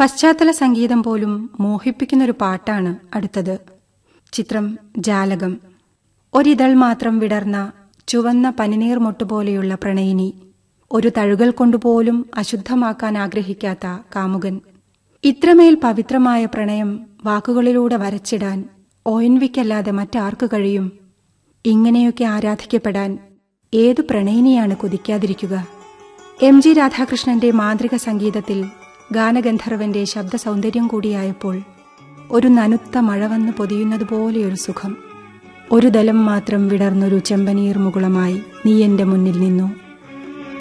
പശ്ചാത്തല സംഗീതം പോലും മോഹിപ്പിക്കുന്നൊരു പാട്ടാണ് അടുത്തത് ചിത്രം ജാലകം ഒരിതൾ മാത്രം വിടർന്ന ചുവന്ന പനിനീർ മൊട്ടുപോലെയുള്ള പ്രണയിനി ഒരു തഴുകൽ കൊണ്ടുപോലും അശുദ്ധമാക്കാൻ ആഗ്രഹിക്കാത്ത കാമുകൻ ഇത്രമേൽ പവിത്രമായ പ്രണയം വാക്കുകളിലൂടെ വരച്ചിടാൻ ഓയൻവിക്കല്ലാതെ മറ്റാർക്ക് കഴിയും ഇങ്ങനെയൊക്കെ ആരാധിക്കപ്പെടാൻ ഏതു പ്രണയിനിയാണ് കൊതിക്കാതിരിക്കുക എം ജി രാധാകൃഷ്ണന്റെ മാന്ത്രിക സംഗീതത്തിൽ ഗാനഗന്ധർവന്റെ ശബ്ദ സൗന്ദര്യം കൂടിയായപ്പോൾ ഒരു നനുത്ത മഴ വന്ന് പൊതിയുന്നതുപോലെയൊരു സുഖം ഒരു ദലം മാത്രം വിടർന്നൊരു ചെമ്പനീർ മുകുളമായി നീ എന്റെ മുന്നിൽ നിന്നു